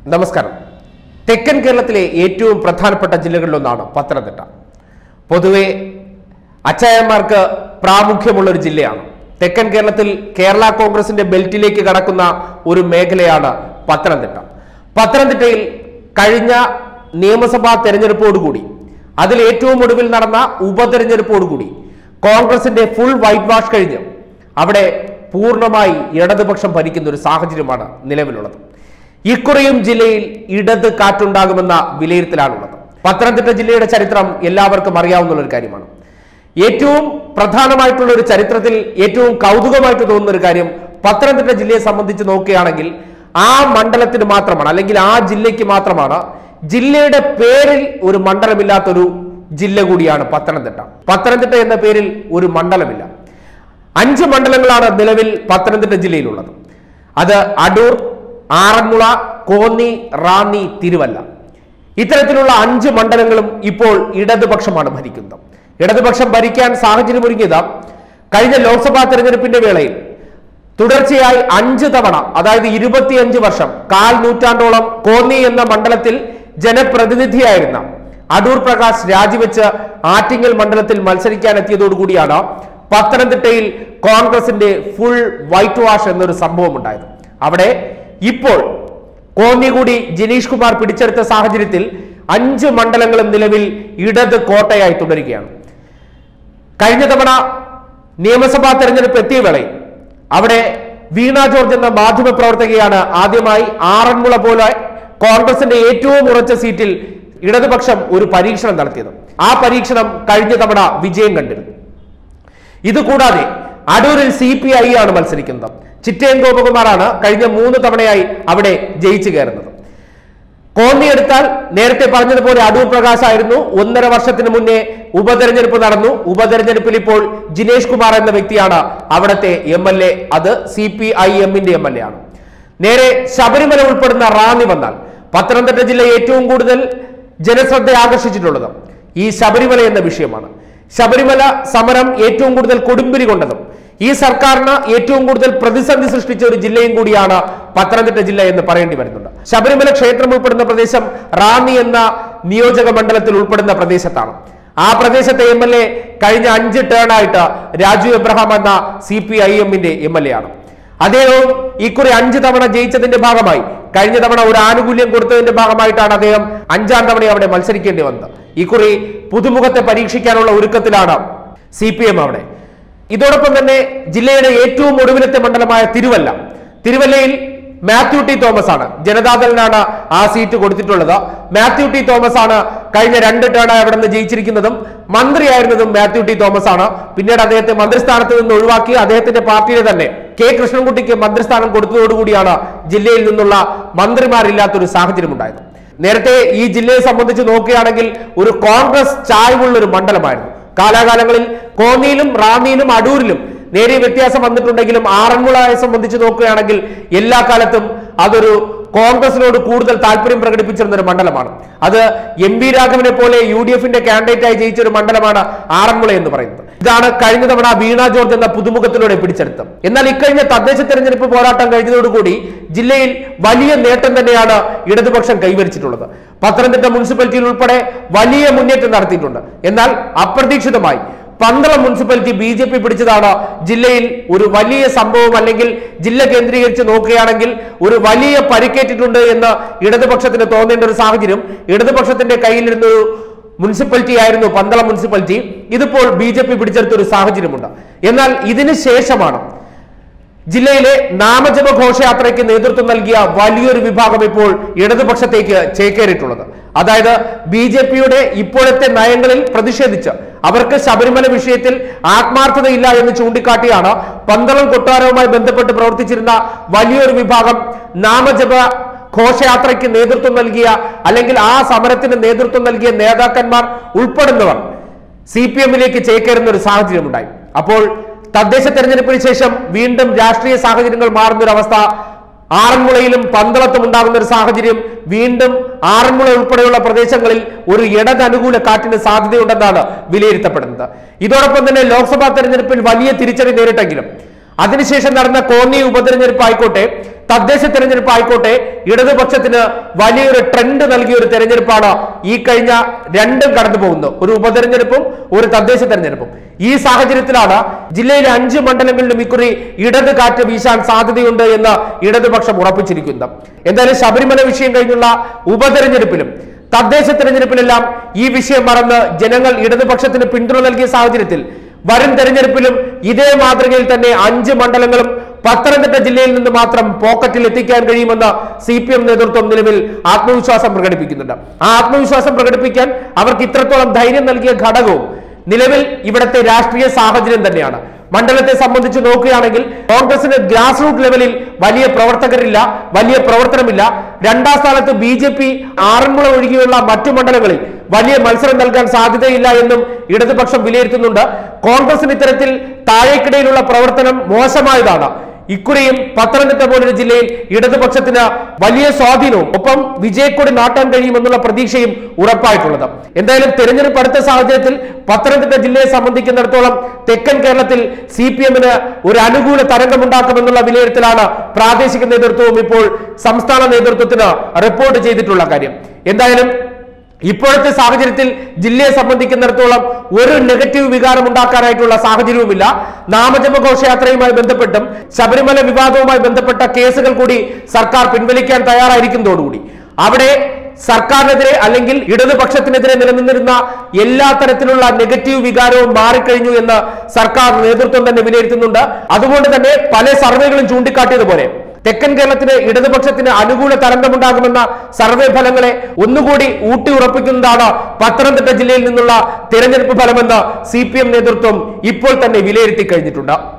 നമസ്കാരം തെക്കൻ കേരളത്തിലെ ഏറ്റവും പ്രധാനപ്പെട്ട ജില്ലകളിലൊന്നാണ് പത്തനംതിട്ട പൊതുവെ അച്ചായന്മാർക്ക് പ്രാമുഖ്യമുള്ള ഒരു ജില്ലയാണ് തെക്കൻ കേരളത്തിൽ കേരള കോൺഗ്രസിന്റെ ബെൽറ്റിലേക്ക് കടക്കുന്ന ഒരു മേഖലയാണ് പത്തനംതിട്ട പത്തനംതിട്ടയിൽ കഴിഞ്ഞ നിയമസഭാ തെരഞ്ഞെടുപ്പോടുകൂടി അതിൽ ഏറ്റവും ഒടുവിൽ നടന്ന ഉപതെരഞ്ഞെടുപ്പോടുകൂടി കോൺഗ്രസിന്റെ ഫുൾ വൈറ്റ് വാഷ് കഴിഞ്ഞ് അവിടെ പൂർണ്ണമായി ഇടതുപക്ഷം ഭരിക്കുന്ന ഒരു സാഹചര്യമാണ് നിലവിലുള്ളത് ഇക്കുറിയും ജില്ലയിൽ ഇടത് കാറ്റുണ്ടാകുമെന്ന വിലയിരുത്തലാണുള്ളത് പത്തനംതിട്ട ജില്ലയുടെ ചരിത്രം എല്ലാവർക്കും അറിയാവുന്ന ഒരു കാര്യമാണ് ഏറ്റവും പ്രധാനമായിട്ടുള്ള ഒരു ചരിത്രത്തിൽ ഏറ്റവും കൗതുകമായിട്ട് തോന്നുന്ന ഒരു കാര്യം പത്തനംതിട്ട ജില്ലയെ സംബന്ധിച്ച് നോക്കുകയാണെങ്കിൽ ആ മണ്ഡലത്തിന് മാത്രമാണ് അല്ലെങ്കിൽ ആ ജില്ലയ്ക്ക് മാത്രമാണ് ജില്ലയുടെ പേരിൽ ഒരു മണ്ഡലമില്ലാത്തൊരു ജില്ല കൂടിയാണ് പത്തനംതിട്ട പത്തനംതിട്ട എന്ന പേരിൽ ഒരു മണ്ഡലമില്ല അഞ്ച് മണ്ഡലങ്ങളാണ് നിലവിൽ പത്തനംതിട്ട ജില്ലയിലുള്ളത് അത് അടൂർ ആറന്മുള കോന്നി റാന്നി തിരുവല്ല ഇത്തരത്തിലുള്ള അഞ്ച് മണ്ഡലങ്ങളും ഇപ്പോൾ ഇടതുപക്ഷമാണ് ഭരിക്കുന്നത് ഇടതുപക്ഷം ഭരിക്കാൻ സാഹചര്യമൊരുങ്ങിയത് കഴിഞ്ഞ ലോക്സഭാ തെരഞ്ഞെടുപ്പിന്റെ വേളയിൽ തുടർച്ചയായി അഞ്ച് തവണ അതായത് ഇരുപത്തിയഞ്ച് വർഷം കാൽ നൂറ്റാണ്ടോളം കോന്നി എന്ന മണ്ഡലത്തിൽ ജനപ്രതിനിധിയായിരുന്ന അടൂർ പ്രകാശ് രാജിവെച്ച് ആറ്റിങ്ങൽ മണ്ഡലത്തിൽ മത്സരിക്കാൻ എത്തിയതോടുകൂടിയാണ് പത്തനംതിട്ടയിൽ കോൺഗ്രസിന്റെ ഫുൾ വൈറ്റ് വാഷ് എന്നൊരു സംഭവം ഉണ്ടായത് അവിടെ ഇപ്പോൾ കോന്നി കൂടി ജനീഷ് കുമാർ പിടിച്ചെടുത്ത സാഹചര്യത്തിൽ അഞ്ച് മണ്ഡലങ്ങളും നിലവിൽ ഇടത് കോട്ടയായി തുടരുകയാണ് കഴിഞ്ഞ തവണ നിയമസഭാ തെരഞ്ഞെടുപ്പ് എത്തിയ വേളയിൽ അവിടെ വീണ ജോർജ് എന്ന മാധ്യമ പ്രവർത്തകയാണ് ആദ്യമായി ആറന്മുള പോലെ കോൺഗ്രസിന്റെ ഏറ്റവും ഉറച്ച സീറ്റിൽ ഇടതുപക്ഷം ഒരു പരീക്ഷണം നടത്തിയത് ആ പരീക്ഷണം കഴിഞ്ഞ തവണ വിജയം കണ്ടിരുന്നു ഇതുകൂടാതെ അടൂരിൽ സി പി ഐ ആണ് മത്സരിക്കുന്നത് ചിറ്റയം ഗോപകുമാറാണ് കഴിഞ്ഞ മൂന്ന് തവണയായി അവിടെ ജയിച്ചു കയറുന്നത് കോന്നി എടുത്താൽ നേരത്തെ പറഞ്ഞതുപോലെ അടൂർ പ്രകാശ് ആയിരുന്നു ഒന്നര വർഷത്തിന് മുന്നേ ഉപതെരഞ്ഞെടുപ്പ് നടന്നു ഉപതെരഞ്ഞെടുപ്പിൽ ഇപ്പോൾ ജിനേഷ് കുമാർ എന്ന വ്യക്തിയാണ് അവിടുത്തെ എം എൽ എ അത് സി പി ഐ എമ്മിന്റെ എം എൽ എ ആണ് നേരെ ശബരിമല ഉൾപ്പെടുന്ന റാന്നി വന്നാൽ പത്തനംതിട്ട ജില്ല ഏറ്റവും കൂടുതൽ ജനശ്രദ്ധ ആകർഷിച്ചിട്ടുള്ളത് ഈ ശബരിമല എന്ന വിഷയമാണ് ശബരിമല സമരം ഏറ്റവും കൂടുതൽ കൊടുമ്പിരി കൊണ്ടതും ഈ സർക്കാരിന് ഏറ്റവും കൂടുതൽ പ്രതിസന്ധി സൃഷ്ടിച്ച ഒരു ജില്ലയും കൂടിയാണ് പത്തനംതിട്ട ജില്ല എന്ന് പറയേണ്ടി വരുന്നുണ്ട് ശബരിമല ക്ഷേത്രം ഉൾപ്പെടുന്ന പ്രദേശം റാന്നി എന്ന നിയോജക മണ്ഡലത്തിൽ ഉൾപ്പെടുന്ന പ്രദേശത്താണ് ആ പ്രദേശത്തെ എം എൽ എ കഴിഞ്ഞ അഞ്ച് ടേൺ ആയിട്ട് രാജു എബ്രഹാം എന്ന സി പി ഐ എമ്മിന്റെ എം എൽ എ ആണ് അദ്ദേഹവും ഇക്കുറി അഞ്ച് തവണ ജയിച്ചതിന്റെ ഭാഗമായി കഴിഞ്ഞ തവണ ഒരു ആനുകൂല്യം കൊടുത്തതിന്റെ ഭാഗമായിട്ടാണ് അദ്ദേഹം അഞ്ചാം തവണ അവിടെ മത്സരിക്കേണ്ടി വന്നത് ഇക്കുറി പുതുമുഖത്തെ പരീക്ഷിക്കാനുള്ള ഒരുക്കത്തിലാണ് സി പി എം അവിടെ ഇതോടൊപ്പം തന്നെ ജില്ലയുടെ ഏറ്റവും ഒടുവിലത്തെ മണ്ഡലമായ തിരുവല്ല തിരുവല്ലയിൽ മാത്യു ടി തോമസ് ആണ് ജനതാദളിനാണ് ആ സീറ്റ് കൊടുത്തിട്ടുള്ളത് മാത്യു ടി തോമസ് ആണ് കഴിഞ്ഞ രണ്ട് ടേണായി അവിടെ നിന്ന് ജയിച്ചിരിക്കുന്നതും മന്ത്രിയായിരുന്നതും മാത്യു ടി തോമസ് ആണ് പിന്നീട് അദ്ദേഹത്തെ മന്ത്രിസ്ഥാനത്ത് നിന്ന് ഒഴിവാക്കി അദ്ദേഹത്തിന്റെ പാർട്ടിയിലെ തന്നെ കെ കൃഷ്ണൻകുട്ടിക്ക് മന്ത്രിസ്ഥാനം കൊടുത്തതോടുകൂടിയാണ് ജില്ലയിൽ നിന്നുള്ള മന്ത്രിമാരില്ലാത്തൊരു സാഹചര്യം ഉണ്ടായത് നേരത്തെ ഈ ജില്ലയെ സംബന്ധിച്ച് നോക്കുകയാണെങ്കിൽ ഒരു കോൺഗ്രസ് ചായ്വുള്ള ഒരു മണ്ഡലമായിരുന്നു കാലാകാലങ്ങളിൽ കോന്നിയിലും റാന്നിയിലും അടൂരിലും നേരിയ വ്യത്യാസം വന്നിട്ടുണ്ടെങ്കിലും ആറന്മുളയെ സംബന്ധിച്ച് നോക്കുകയാണെങ്കിൽ എല്ലാ കാലത്തും അതൊരു കോൺഗ്രസിനോട് കൂടുതൽ താല്പര്യം പ്രകടിപ്പിച്ചിരുന്ന ഒരു മണ്ഡലമാണ് അത് എം വി രാഘവനെ പോലെ യു ഡി എഫിന്റെ കാൻഡിഡേറ്റായി ജയിച്ച ഒരു മണ്ഡലമാണ് ആറന്മുള എന്ന് പറയുന്നത് ഇതാണ് കഴിഞ്ഞ തവണ വീണ ജോർജ് എന്ന പുതുമുഖത്തിലൂടെ പിടിച്ചെടുത്തത് എന്നാൽ ഇക്കഴിഞ്ഞ തദ്ദേശ തെരഞ്ഞെടുപ്പ് പോരാട്ടം കഴിഞ്ഞതോടുകൂടി ജില്ലയിൽ വലിയ നേട്ടം തന്നെയാണ് ഇടതുപക്ഷം കൈവരിച്ചിട്ടുള്ളത് പത്തനംതിട്ട മുനിസിപ്പാലിറ്റിയിൽ ഉൾപ്പെടെ വലിയ മുന്നേറ്റം നടത്തിയിട്ടുണ്ട് എന്നാൽ അപ്രതീക്ഷിതമായി Pandalam municipality B J P പിടിച്ചതാണ് ജില്ലയിൽ ഒരു വലിയ സംഭവം അല്ലെങ്കിൽ ജില്ല കേന്ദ്രീകരിച്ച് നോക്കുകയാണെങ്കിൽ ഒരു വലിയ പരിക്കേറ്റിട്ടുണ്ട് എന്ന് ഇടതുപക്ഷത്തിന് തോന്നേണ്ട ഒരു സാഹചര്യം ഇടതുപക്ഷത്തിന്റെ കയ്യിലിരുന്ന ഒരു മുനിസിപ്പാലിറ്റി ആയിരുന്നു പന്തളം മുനിസിപ്പാലിറ്റി ഇതിപ്പോൾ ബി ജെ പി പിടിച്ചെടുത്ത ഒരു സാഹചര്യമുണ്ട് എന്നാൽ ഇതിന് ശേഷമാണ് ജില്ലയിലെ നാമജപ ഘോഷയാത്രയ്ക്ക് നേതൃത്വം നൽകിയ വലിയൊരു വിഭാഗം ഇപ്പോൾ ഇടതുപക്ഷത്തേക്ക് ചേക്കേറിയിട്ടുള്ളത് അതായത് ബി ജെ പിയുടെ ഇപ്പോഴത്തെ നയങ്ങളിൽ പ്രതിഷേധിച്ച് അവർക്ക് ശബരിമല വിഷയത്തിൽ ആത്മാർത്ഥതയില്ല എന്ന് ചൂണ്ടിക്കാട്ടിയാണ് പന്തളം കൊട്ടാരവുമായി ബന്ധപ്പെട്ട് പ്രവർത്തിച്ചിരുന്ന വലിയൊരു വിഭാഗം നാമജപ ഘോഷയാത്രയ്ക്ക് നേതൃത്വം നൽകിയ അല്ലെങ്കിൽ ആ സമരത്തിന് നേതൃത്വം നൽകിയ നേതാക്കന്മാർ ഉൾപ്പെടുന്നവർ സി പി എമ്മിലേക്ക് ചേക്കേറുന്ന ഒരു സാഹചര്യം ഉണ്ടായി അപ്പോൾ തദ്ദേശ തെരഞ്ഞെടുപ്പിന് ശേഷം വീണ്ടും രാഷ്ട്രീയ സാഹചര്യങ്ങൾ മാറുന്ന ഒരു അവസ്ഥ ആറന്മുളയിലും പന്തളത്തും ഉണ്ടാകുന്ന ഒരു സാഹചര്യം വീണ്ടും ആറന്മുള ഉൾപ്പെടെയുള്ള പ്രദേശങ്ങളിൽ ഒരു ഇടത് അനുകൂല കാറ്റിന് സാധ്യതയുണ്ടെന്നാണ് വിലയിരുത്തപ്പെടുന്നത് ഇതോടൊപ്പം തന്നെ ലോക്സഭാ തെരഞ്ഞെടുപ്പിൽ വലിയ തിരിച്ചടി നേരിട്ടെങ്കിലും അതിനുശേഷം നടന്ന കോന്നി ഉപതെരഞ്ഞെടുപ്പ് ആയിക്കോട്ടെ തദ്ദേശ തെരഞ്ഞെടുപ്പ് ആയിക്കോട്ടെ ഇടതുപക്ഷത്തിന് വലിയൊരു ട്രെൻഡ് നൽകിയ ഒരു തെരഞ്ഞെടുപ്പാണ് ഈ കഴിഞ്ഞ രണ്ടും കടന്നു പോകുന്നത് ഒരു ഉപതെരഞ്ഞെടുപ്പും ഒരു തദ്ദേശ തെരഞ്ഞെടുപ്പും ഈ സാഹചര്യത്തിലാണ് ജില്ലയിലെ അഞ്ച് മണ്ഡലങ്ങളിലും ഇക്കുറി ഇടത് കാറ്റ് വീശാൻ സാധ്യതയുണ്ട് എന്ന് ഇടതുപക്ഷം ഉറപ്പിച്ചിരിക്കുന്നത് എന്തായാലും ശബരിമല വിഷയം കഴിഞ്ഞുള്ള ഉപതെരഞ്ഞെടുപ്പിലും തദ്ദേശ തെരഞ്ഞെടുപ്പിലെല്ലാം ഈ വിഷയം മറന്ന് ജനങ്ങൾ ഇടതുപക്ഷത്തിന് പിന്തുണ നൽകിയ സാഹചര്യത്തിൽ വരും തെരഞ്ഞെടുപ്പിലും ഇതേ മാതൃകയിൽ തന്നെ അഞ്ച് മണ്ഡലങ്ങളും പത്തനംതിട്ട ജില്ലയിൽ നിന്ന് മാത്രം പോക്കറ്റിൽ എത്തിക്കാൻ കഴിയുമെന്ന് സി പി എം നേതൃത്വം നിലവിൽ ആത്മവിശ്വാസം പ്രകടിപ്പിക്കുന്നുണ്ട് ആ ആത്മവിശ്വാസം പ്രകടിപ്പിക്കാൻ അവർക്ക് ഇത്രത്തോളം ധൈര്യം നൽകിയ ഘടകവും നിലവിൽ ഇവിടുത്തെ രാഷ്ട്രീയ സാഹചര്യം തന്നെയാണ് മണ്ഡലത്തെ സംബന്ധിച്ച് നോക്കുകയാണെങ്കിൽ കോൺഗ്രസിന് ഗ്രാസ് റൂട്ട് ലെവലിൽ വലിയ പ്രവർത്തകരില്ല വലിയ പ്രവർത്തനമില്ല രണ്ടാം സ്ഥാനത്ത് ബി ജെ പി ആറന്മുള ഒഴികെയുള്ള മറ്റു മണ്ഡലങ്ങളിൽ വലിയ മത്സരം നൽകാൻ സാധ്യതയില്ല എന്നും ഇടതുപക്ഷം വിലയിരുത്തുന്നുണ്ട് കോൺഗ്രസിന് ഇത്തരത്തിൽ താഴേക്കിടയിലുള്ള പ്രവർത്തനം മോശമായതാണ് ഇക്കുറിയും പത്തനംതിട്ട പോലൊരു ജില്ലയിൽ ഇടതുപക്ഷത്തിന് വലിയ സ്വാധീനവും ഒപ്പം വിജയക്കൊടി നാട്ടാൻ കഴിയുമെന്നുള്ള പ്രതീക്ഷയും ഉറപ്പായിട്ടുള്ളത് എന്തായാലും തെരഞ്ഞെടുപ്പ് അടുത്ത സാഹചര്യത്തിൽ പത്തനംതിട്ട ജില്ലയെ സംബന്ധിക്കുന്നിടത്തോളം തെക്കൻ കേരളത്തിൽ സി പി എമ്മിന് ഒരു അനുകൂല തരംഗമുണ്ടാക്കുമെന്നുള്ള വിലയിരുത്തലാണ് പ്രാദേശിക നേതൃത്വവും ഇപ്പോൾ സംസ്ഥാന നേതൃത്വത്തിന് റിപ്പോർട്ട് ചെയ്തിട്ടുള്ള കാര്യം എന്തായാലും ഇപ്പോഴത്തെ സാഹചര്യത്തിൽ ജില്ലയെ സംബന്ധിക്കുന്നിടത്തോളം ഒരു നെഗറ്റീവ് വികാരം ഉണ്ടാക്കാനായിട്ടുള്ള സാഹചര്യവുമില്ല നാമജപ ഘോഷയാത്രയുമായി ബന്ധപ്പെട്ടും ശബരിമല വിവാദവുമായി ബന്ധപ്പെട്ട കേസുകൾ കൂടി സർക്കാർ പിൻവലിക്കാൻ തയ്യാറായിരിക്കുന്നതോടുകൂടി അവിടെ സർക്കാരിനെതിരെ അല്ലെങ്കിൽ ഇടതുപക്ഷത്തിനെതിരെ നിലനിന്നിരുന്ന എല്ലാ തരത്തിലുള്ള നെഗറ്റീവ് വികാരവും മാറിക്കഴിഞ്ഞു എന്ന് സർക്കാർ നേതൃത്വം തന്നെ വിലയിരുത്തുന്നുണ്ട് അതുകൊണ്ട് തന്നെ പല സർവേകളും ചൂണ്ടിക്കാട്ടിയതുപോലെ തെക്കൻ കേരളത്തിന് ഇടതുപക്ഷത്തിന് അനുകൂല തരംഗമുണ്ടാകുമെന്ന സർവേ ഫലങ്ങളെ ഒന്നുകൂടി ഊട്ടി ഉറപ്പിക്കുന്നതാണ് പത്തനംതിട്ട ജില്ലയിൽ നിന്നുള്ള തിരഞ്ഞെടുപ്പ് ഫലമെന്ന് സി നേതൃത്വം ഇപ്പോൾ തന്നെ വിലയിരുത്തി കഴിഞ്ഞിട്ടുണ്ട്